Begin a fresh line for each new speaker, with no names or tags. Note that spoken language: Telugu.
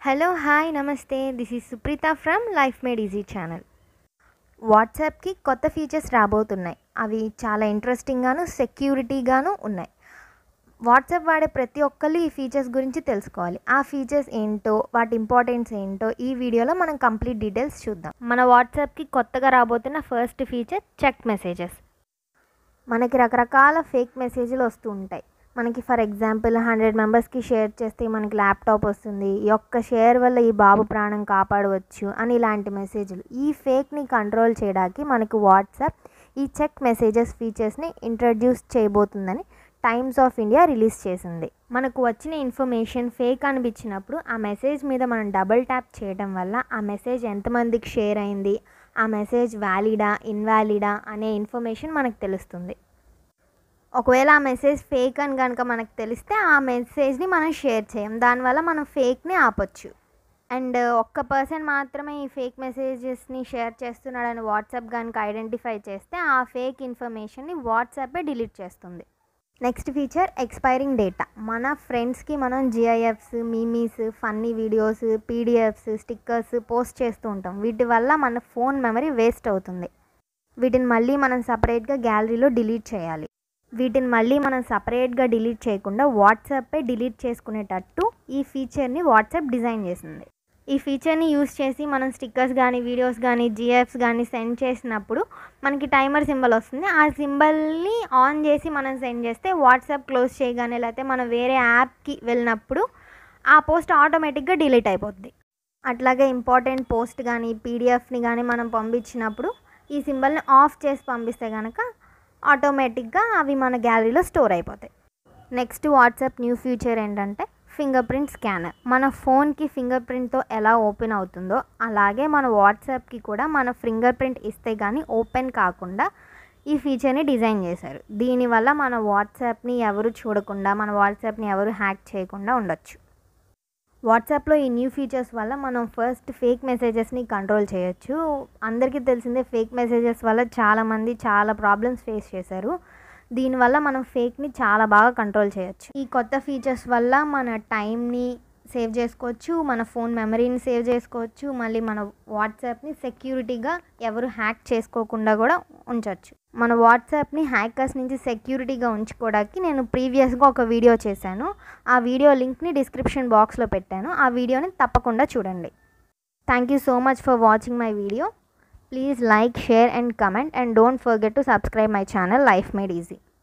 hello hi namaste this is Supreetha from life made easy channel వాట్సాప్కి కొత్త ఫీచర్స్ రాబోతున్నాయి అవి చాలా ఇంట్రెస్టింగ్గాను సెక్యూరిటీగాను ఉన్నాయి వాట్సాప్ వాడే ప్రతి ఒక్కళ్ళు ఈ ఫీచర్స్ గురించి తెలుసుకోవాలి ఆ ఫీచర్స్ ఏంటో వాటి ఇంపార్టెన్స్ ఏంటో ఈ వీడియోలో మనం కంప్లీట్ డీటెయిల్స్ చూద్దాం మన వాట్సాప్కి కొత్తగా రాబోతున్న ఫస్ట్ ఫీచర్ చెక్ మెసేజెస్ మనకి రకరకాల ఫేక్ మెసేజ్లు వస్తూ ఉంటాయి మనకి ఫర్ ఎగ్జాంపుల్ హండ్రెడ్ మెంబర్స్కి షేర్ చేస్తే మనకి ల్యాప్టాప్ వస్తుంది ఈ ఒక్క షేర్ వల్ల ఈ బాబు ప్రాణం కాపాడవచ్చు అని ఇలాంటి మెసేజ్లు ఈ ఫేక్ని కంట్రోల్ చేయడానికి మనకు వాట్సాప్ ఈ చెక్ మెసేజెస్ ఫీచర్స్ని ఇంట్రడ్యూస్ చేయబోతుందని టైమ్స్ ఆఫ్ ఇండియా రిలీజ్ చేసింది మనకు వచ్చిన ఇన్ఫర్మేషన్ ఫేక్ అనిపించినప్పుడు ఆ మెసేజ్ మీద మనం డబుల్ ట్యాప్ చేయడం వల్ల ఆ మెసేజ్ ఎంతమందికి షేర్ అయింది ఆ మెసేజ్ వ్యాలిడా ఇన్వాలిడా అనే ఇన్ఫర్మేషన్ మనకు తెలుస్తుంది ఒకవేళ ఆ మెసేజ్ ఫేక్ అని కనుక మనకు తెలిస్తే ఆ మెసేజ్ని మనం షేర్ చేయం దానివల్ల మనం ఫేక్ని ఆపొచ్చు అండ్ ఒక్క పర్సన్ మాత్రమే ఈ ఫేక్ మెసేజెస్ని షేర్ చేస్తున్నాడని వాట్సాప్ కనుక ఐడెంటిఫై చేస్తే ఆ ఫేక్ ఇన్ఫర్మేషన్ని వాట్సాపే డిలీట్ చేస్తుంది నెక్స్ట్ ఫీచర్ ఎక్స్పైరింగ్ డేటా మన ఫ్రెండ్స్కి మనం GIFs memes funny videos PDFs stickers post చేస్తూ ఉంటాం వీటి వల్ల మన ఫోన్ మెమరీ వేస్ట్ అవుతుంది వీటిని మళ్ళీ మనం సపరేట్గా గ్యాలరీలో డిలీట్ చేయాలి వీటిని మళ్ళీ మనం సపరేట్గా డిలీట్ చేయకుండా వాట్సాప్పే డిలీట్ చేసుకునేటట్టు ఈ ఫీచర్ని వాట్సాప్ డిజైన్ చేసింది ఈ ఫీచర్ని యూస్ చేసి మనం స్టిక్కర్స్ కానీ వీడియోస్ కానీ జిఎఫ్స్ కానీ సెండ్ చేసినప్పుడు మనకి టైమర్ సింబల్ వస్తుంది ఆ సింబల్ని ఆన్ చేసి మనం సెండ్ చేస్తే వాట్సాప్ క్లోజ్ చేయగానే లేకపోతే మనం వేరే యాప్కి వెళ్ళినప్పుడు ఆ పోస్ట్ ఆటోమేటిక్గా డిలీట్ అయిపోద్ది అట్లాగే ఇంపార్టెంట్ పోస్ట్ కానీ పీడిఎఫ్ని కానీ మనం పంపించినప్పుడు ఈ సింబల్ని ఆఫ్ చేసి పంపిస్తే కనుక ఆటోమేటిక్గా అవి మన గ్యాలరీలో స్టోర్ అయిపోతాయి నెక్స్ట్ వాట్సాప్ న్యూ ఫీచర్ ఏంటంటే ఫింగర్ ప్రింట్ స్కానర్ మన ఫోన్కి ఫింగర్ ప్రింట్తో ఎలా ఓపెన్ అవుతుందో అలాగే మన వాట్సాప్కి కూడా మన ఫింగర్ ప్రింట్ ఇస్తే కానీ ఓపెన్ కాకుండా ఈ ఫీచర్ని డిజైన్ చేశారు దీనివల్ల మన వాట్సాప్ని ఎవరు చూడకుండా మన వాట్సాప్ని ఎవరు హ్యాక్ చేయకుండా ఉండొచ్చు వాట్సాప్లో ఈ న్యూ ఫీచర్స్ వల్ల మనం ఫస్ట్ ఫేక్ మెసేజెస్ని కంట్రోల్ చేయొచ్చు అందరికీ తెలిసిందే ఫేక్ మెసేజెస్ వల్ల చాలామంది చాలా ప్రాబ్లమ్స్ ఫేస్ చేశారు దీనివల్ల మనం ఫేక్ని చాలా బాగా కంట్రోల్ చేయొచ్చు ఈ కొత్త ఫీచర్స్ వల్ల మన టైంని సేవ్ చేసుకోవచ్చు మన ఫోన్ మెమరీని సేవ్ చేసుకోవచ్చు మళ్ళీ మన వాట్సాప్ని సెక్యూరిటీగా ఎవరు హ్యాక్ చేసుకోకుండా కూడా ఉంచవచ్చు మన వాట్సాప్ని హ్యాకర్స్ నుంచి సెక్యూరిటీగా ఉంచుకోవడానికి నేను ప్రీవియస్గా ఒక వీడియో చేశాను ఆ వీడియో లింక్ని డిస్క్రిప్షన్ బాక్స్లో పెట్టాను ఆ వీడియోని తప్పకుండా చూడండి thank you so much for watching my video please like share and comment and don't forget to subscribe my channel life made easy